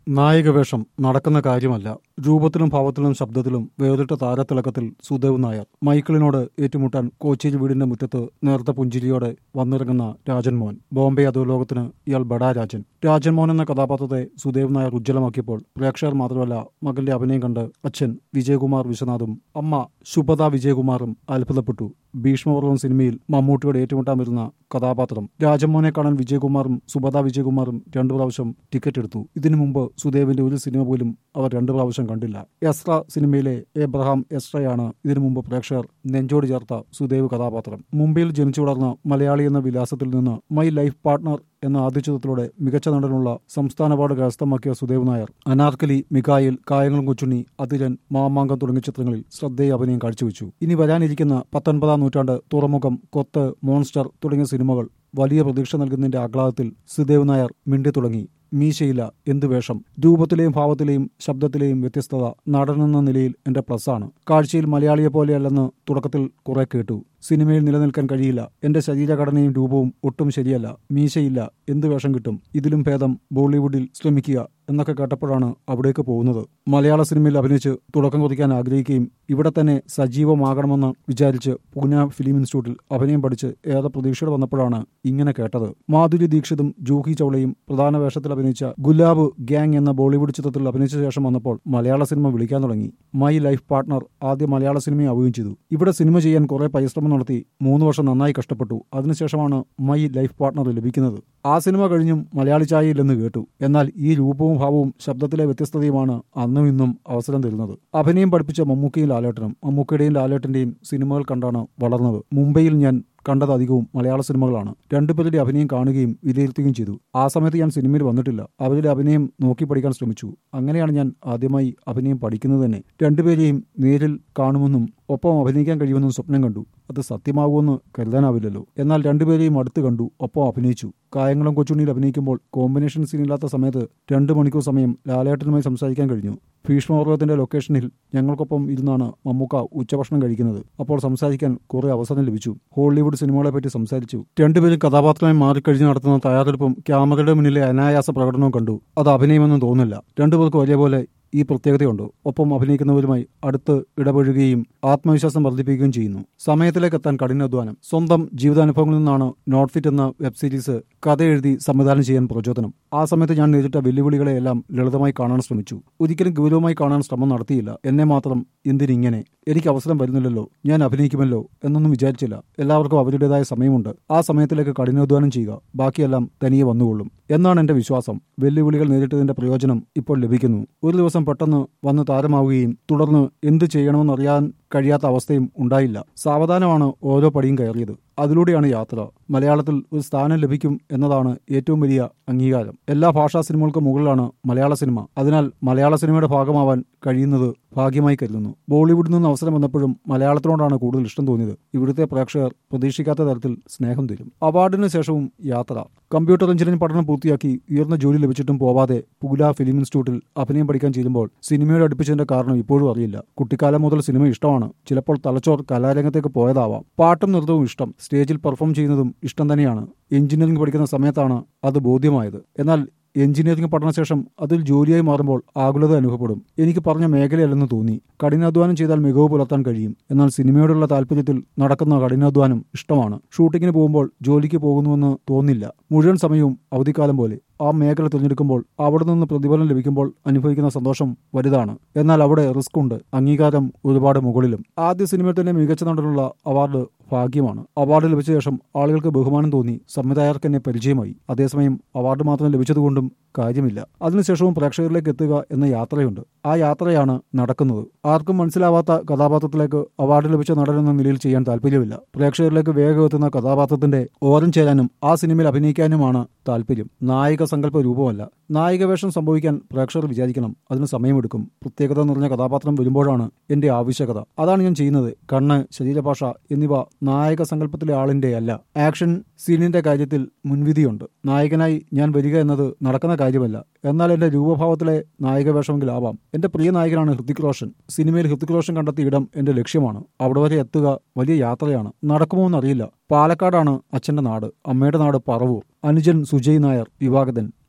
നായകവേഷം നടക്കുന്ന കാര്യമല്ല രൂപത്തിലും ഭാവത്തിലും ശബ്ദത്തിലും വേറിട്ട താരത്തിളക്കത്തിൽ സുദേവ് നായർ മൈക്കിളിനോട് ഏറ്റുമുട്ടാൻ കോച്ചേരി വീടിന്റെ മുറ്റത്ത് നേർത്ത പുഞ്ചിരിയോടെ വന്നിറങ്ങുന്ന രാജൻ മോഹൻ ബോംബെ അധോലോകത്തിന് ഇയാൾ ബഡാ രാജൻ രാജൻ മോഹൻ എന്ന കഥാപാത്രത്തെ സുദേവ് നായർ ഉജ്ജ്വലമാക്കിയപ്പോൾ പ്രേക്ഷകർ മാത്രമല്ല മകന്റെ അഭിനയം കണ്ട് അച്ഛൻ വിജയകുമാർ വിശ്വനാഥും അമ്മ ശുഭദ വിജയകുമാറും അത്ഭുതപ്പെട്ടു ഭീഷ്മപർവം സിനിമയിൽ മമ്മൂട്ടിയോട് ഏറ്റുമുട്ടാൻ വരുന്ന കഥാപാത്രം രാജമോഹനെ കാണാൻ വിജയകുമാറും സുഭദ വിജയകുമാറും രണ്ടു പ്രാവശ്യം ടിക്കറ്റ് എടുത്തു ഇതിനു മുമ്പ് സുദേവിന്റെ ഒരു സിനിമ പോലും അവർ രണ്ടു പ്രാവശ്യം കണ്ടില്ല എസ്ര സിനിമയിലെ എബ്രഹാം എസ്രയാണ് ഇതിനു മുമ്പ് പ്രേക്ഷകർ നെഞ്ചോട് ചേർത്ത സുദേവ് കഥാപാത്രം മുംബൈയിൽ ജനിച്ചു വളർന്ന മലയാളി എന്ന വിലാസത്തിൽ നിന്ന് മൈ ലൈഫ് പാർട്ട്ണർ എന്ന ആദ്യചിത്രത്തിലൂടെ മികച്ച നടനുള്ള സംസ്ഥാന അവാർഡ് കരസ്ഥമാക്കിയ സുദേവ് നായർ അനാർക്കലി മികായിൽ കായങ്ങളും കൊച്ചുണ്ണി അതിരൻ മാമാങ്കം തുടങ്ങിയ ചിത്രങ്ങളിൽ ശ്രദ്ധേയ അഭിനയം കാഴ്ചവെച്ചു ഇനി വരാനിരിക്കുന്ന പത്തൊൻപതാം നൂറ്റാണ്ട് തുറമുഖം കൊത്ത് മോൺസ്റ്റർ തുടങ്ങിയ സിനിമകൾ വലിയ പ്രതീക്ഷ നൽകുന്നതിന്റെ ആഹ്ലാദത്തിൽ സുദേവ് നായർ മിണ്ടി തുടങ്ങി മീശയില്ല എന്ത് വേഷം രൂപത്തിലെയും ഭാവത്തിലെയും ശബ്ദത്തിലെയും വ്യത്യസ്തത നടനെന്ന നിലയിൽ എന്റെ പ്ലസ്സാണ് കാഴ്ചയിൽ മലയാളിയെ പോലെയല്ലെന്ന് തുടക്കത്തിൽ കുറെ കേട്ടു സിനിമയിൽ നിലനിൽക്കാൻ കഴിയില്ല എന്റെ ശരീരഘടനയും രൂപവും ഒട്ടും ശരിയല്ല മീശയില്ല എന്ത് വേഷം കിട്ടും ഇതിലും ഭേദം ബോളിവുഡിൽ ശ്രമിക്കുക എന്നൊക്കെ കേട്ടപ്പോഴാണ് അവിടേക്ക് പോകുന്നത് മലയാള സിനിമയിൽ അഭിനയിച്ച് തുടക്കം കുറിക്കാൻ ആഗ്രഹിക്കുകയും ഇവിടെ തന്നെ സജീവമാകണമെന്ന് വിചാരിച്ച് പൂന ഫിലിം ഇൻസ്റ്റിറ്റ്യൂട്ടിൽ അഭിനയം പഠിച്ച് ഏറെ പ്രതീക്ഷയോടെ വന്നപ്പോഴാണ് ഇങ്ങനെ കേട്ടത് മാധുരി ദീക്ഷിതും ജൂഹി ചൗളയും പ്രധാന വേഷത്തിൽ അഭിനയിച്ച ഗുലാബ് ഗ്യാങ് എന്ന ബോളിവുഡ് ചിത്രത്തിൽ അഭിനയിച്ച ശേഷം വന്നപ്പോൾ മലയാള സിനിമ വിളിക്കാൻ തുടങ്ങി മൈ ലൈഫ് പാർട്ട്ണർ ആദ്യ മലയാള സിനിമയെ ആവുകയും ചെയ്തു ഇവിടെ സിനിമ ചെയ്യാൻ കുറെ പരിശ്രമം നടത്തി മൂന്ന് വർഷം നന്നായി കഷ്ടപ്പെട്ടു അതിനുശേഷമാണ് മൈ ലൈഫ് പാർട്ട്ണർ ലഭിക്കുന്നത് ആ സിനിമ കഴിഞ്ഞും മലയാളി ചായയില്ലെന്ന് കേട്ടു എന്നാൽ ഈ രൂപവും ഭാവവും ശബ്ദത്തിലെ വ്യത്യസ്തതയുമാണ് അന്നും ഇന്നും അവസരം തരുന്നത് അഭിനയം പഠിപ്പിച്ച മമ്മൂക്കയും ലാലേട്ടനും മമ്മൂക്കയുടെയും ലാലേട്ടന്റെയും സിനിമകൾ കണ്ടാണ് വളർന്നത് മുംബൈയിൽ ഞാൻ കണ്ടത് അധികവും മലയാള സിനിമകളാണ് രണ്ടുപേരുടെ അഭിനയം കാണുകയും വിലയിരുത്തുകയും ചെയ്തു ആ സമയത്ത് ഞാൻ സിനിമയിൽ വന്നിട്ടില്ല അവരുടെ അഭിനയം നോക്കി പഠിക്കാൻ ശ്രമിച്ചു അങ്ങനെയാണ് ഞാൻ ആദ്യമായി അഭിനയം പഠിക്കുന്നത് തന്നെ രണ്ടുപേരെയും നേരിൽ കാണുമെന്നും ഒപ്പം അഭിനയിക്കാൻ കഴിയുമെന്നും സ്വപ്നം കണ്ടു അത് സത്യമാകുമെന്ന് കരുതാനാവില്ലല്ലോ എന്നാൽ രണ്ടുപേരെയും അടുത്ത് കണ്ടു ഒപ്പം അഭിനയിച്ചു കായംകുളം കൊച്ചുണ്ണിയിൽ അഭിനയിക്കുമ്പോൾ കോമ്പിനേഷൻ സീനില്ലാത്ത സമയത്ത് രണ്ട് മണിക്കൂർ സമയം ലാലേട്ടനുമായി സംസാരിക്കാൻ കഴിഞ്ഞു ഭീഷ്മപർവ്വത്തിന്റെ ലൊക്കേഷനിൽ ഞങ്ങൾക്കൊപ്പം ഇരുന്നാണ് മമ്മൂക്ക ഉച്ചഭക്ഷണം കഴിക്കുന്നത് അപ്പോൾ സംസാരിക്കാൻ കുറെ അവസരം ലഭിച്ചു ഹോളിവുഡ് സിനിമകളെ പറ്റി സംസാരിച്ചു രണ്ടുപേരും കഥാപാത്രമായി മാറിക്കഴിഞ്ഞ് നടത്തുന്ന തയ്യാറെടുപ്പും ക്യാമറയുടെ മുന്നിലെ അനായാസ പ്രകടനവും കണ്ടു അത് അഭിനയമെന്നും തോന്നുന്നില്ല രണ്ടുപേർക്കും ഒരേപോലെ ഈ പ്രത്യേകതയുണ്ട് ഒപ്പം അഭിനയിക്കുന്നവരുമായി അടുത്ത് ഇടപഴകുകയും ആത്മവിശ്വാസം വർദ്ധിപ്പിക്കുകയും ചെയ്യുന്നു സമയത്തിലേക്ക് എത്താൻ കഠിനാധ്വാനം സ്വന്തം ജീവിതാനുഭവങ്ങളിൽ നിന്നാണ് നോട്ട് ഫിറ്റ് എന്ന വെബ് സീരീസ് കഥ എഴുതി സംവിധാനം ചെയ്യാൻ പ്രചോദനം ആ സമയത്ത് ഞാൻ നേരിട്ട വെല്ലുവിളികളെയെല്ലാം ലളിതമായി കാണാൻ ശ്രമിച്ചു ഒരിക്കലും ഗൗരവമായി കാണാൻ ശ്രമം നടത്തിയില്ല എന്നെ മാത്രം എന്തിനിങ്ങനെ എനിക്ക് അവസരം വരുന്നില്ലല്ലോ ഞാൻ അഭിനയിക്കുമല്ലോ എന്നൊന്നും വിചാരിച്ചില്ല എല്ലാവർക്കും അവരുടേതായ സമയമുണ്ട് ആ സമയത്തിലേക്ക് കഠിനാധ്വാനം ചെയ്യുക ബാക്കിയെല്ലാം തനിയെ വന്നുകൊള്ളും എന്നാണ് എന്റെ വിശ്വാസം വെല്ലുവിളികൾ നേരിട്ടതിന്റെ പ്രയോജനം ഇപ്പോൾ ലഭിക്കുന്നു ഒരു ദിവസം പെട്ടെന്ന് വന്ന് താരമാവുകയും തുടർന്ന് എന്ത് ചെയ്യണമെന്നറിയാൻ കഴിയാത്ത അവസ്ഥയും ഉണ്ടായില്ല സാവധാനമാണ് ഓരോ പടിയും കയറിയത് അതിലൂടെയാണ് യാത്ര മലയാളത്തിൽ ഒരു സ്ഥാനം ലഭിക്കും എന്നതാണ് ഏറ്റവും വലിയ അംഗീകാരം എല്ലാ ഭാഷാ സിനിമകൾക്കും മുകളിലാണ് മലയാള സിനിമ അതിനാൽ മലയാള സിനിമയുടെ ഭാഗമാവാൻ കഴിയുന്നത് ഭാഗ്യമായി കരുതുന്നു ബോളിവുഡിൽ നിന്ന് അവസരം വന്നപ്പോഴും മലയാളത്തിനോടാണ് കൂടുതൽ ഇഷ്ടം തോന്നിയത് ഇവിടുത്തെ പ്രേക്ഷകർ പ്രതീക്ഷിക്കാത്ത തരത്തിൽ സ്നേഹം തരും അവാർഡിന് ശേഷവും യാത്ര കമ്പ്യൂട്ടർ എഞ്ചിനീയറിംഗ് പഠനം പൂർത്തിയാക്കി ഉയർന്ന ജോലി ലഭിച്ചിട്ടും പോവാതെ പുകുല ഫിലിം ഇൻസ്റ്റിറ്റ്യൂട്ടിൽ അഭിനയം പഠിക്കാൻ ചെയ്യുമ്പോൾ സിനിമയോട് അടുപ്പിച്ചതിന്റെ കാരണം ഇപ്പോഴും അറിയില്ല കുട്ടിക്കാലം മുതൽ സിനിമ ഇഷ്ടമാണ് ചിലപ്പോൾ തലച്ചോർ കലാരംഗത്തേക്ക് പോയതാവാം പാട്ടും നൃത്തവും ഇഷ്ടം സ്റ്റേജിൽ പെർഫോം ചെയ്യുന്നതും ഇഷ്ടം തന്നെയാണ് എഞ്ചിനീയറിംഗ് പഠിക്കുന്ന സമയത്താണ് അത് ബോധ്യമായത് എന്നാൽ എഞ്ചിനീയറിംഗ് പഠനശേഷം അതിൽ ജോലിയായി മാറുമ്പോൾ ആകുലത അനുഭവപ്പെടും എനിക്ക് പറഞ്ഞ മേഖലയല്ലെന്ന് തോന്നി കഠിനാധ്വാനം ചെയ്താൽ മികവ് പുലർത്താൻ കഴിയും എന്നാൽ സിനിമയോടുള്ള താല്പര്യത്തിൽ നടക്കുന്ന കഠിനാധ്വാനം ഇഷ്ടമാണ് ഷൂട്ടിങ്ങിന് പോകുമ്പോൾ ജോലിക്ക് പോകുന്നുവെന്ന് തോന്നില്ല മുഴുവൻ സമയവും അവധിക്കാലം പോലെ ആ മേഖല തിരഞ്ഞെടുക്കുമ്പോൾ അവിടെ നിന്ന് പ്രതിഫലം ലഭിക്കുമ്പോൾ അനുഭവിക്കുന്ന സന്തോഷം വലുതാണ് എന്നാൽ അവിടെ റിസ്ക് ഉണ്ട് അംഗീകാരം ഒരുപാട് മുകളിലും ആദ്യ സിനിമയിൽ തന്നെ മികച്ച നടനുള്ള അവാർഡ് ഭാഗ്യമാണ് അവാർഡ് ലഭിച്ച ശേഷം ആളുകൾക്ക് ബഹുമാനം തോന്നി സംവിധായകർക്ക് എന്നെ പരിചയമായി അതേസമയം അവാർഡ് മാത്രം ലഭിച്ചതുകൊണ്ടും കാര്യമില്ല അതിനുശേഷവും പ്രേക്ഷകരിലേക്ക് എത്തുക എന്ന യാത്രയുണ്ട് ആ യാത്രയാണ് നടക്കുന്നത് ആർക്കും മനസ്സിലാവാത്ത കഥാപാത്രത്തിലേക്ക് അവാർഡ് ലഭിച്ച നടൻ എന്ന നിലയിൽ ചെയ്യാൻ താല്പര്യമില്ല പ്രേക്ഷകരിലേക്ക് വേഗം എത്തുന്ന കഥാപാത്രത്തിന്റെ ഓരം ചേരാനും ആ സിനിമയിൽ അഭിനയിക്കാനുമാണ് താല്പര്യം നായിക സങ്കല്പ രൂപമല്ല നായിക വേഷം സംഭവിക്കാൻ പ്രേക്ഷകർ വിചാരിക്കണം അതിന് സമയമെടുക്കും പ്രത്യേകത നിറഞ്ഞ കഥാപാത്രം വരുമ്പോഴാണ് എന്റെ ആവശ്യകത അതാണ് ഞാൻ ചെയ്യുന്നത് കണ്ണ് ശരീരഭാഷ എന്നിവ നായക സങ്കല്പത്തിലെ ആളിന്റെ അല്ല ആക്ഷൻ സീനിന്റെ കാര്യത്തിൽ മുൻവിധിയുണ്ട് നായകനായി ഞാൻ വരിക എന്നത് നടക്കുന്ന കാര്യമല്ല എന്നാൽ എന്റെ രൂപഭാവത്തിലെ നായിക വേഷമെങ്കിൽ ആവാം എന്റെ പ്രിയ നായകനാണ് ഹൃതിക് റോഷൻ സിനിമയിൽ ഹൃതിക് റോഷൻ കണ്ടെത്തിയ ഇടം എന്റെ ലക്ഷ്യമാണ് അവിടെ വരെ എത്തുക വലിയ യാത്രയാണ് നടക്കുമോ എന്നറിയില്ല പാലക്കാടാണ് അച്ഛന്റെ നാട് അമ്മയുടെ നാട് പറവൂർ അനുജൻ സുജയ് നായർ വിവാഹതൻ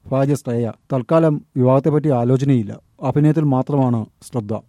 ഭാര്യ ശ്രേയ തൽക്കാലം വിവാഹത്തെപ്പറ്റി ആലോചനയില്ല അഭിനയത്തിൽ മാത്രമാണ് ശ്രദ്ധ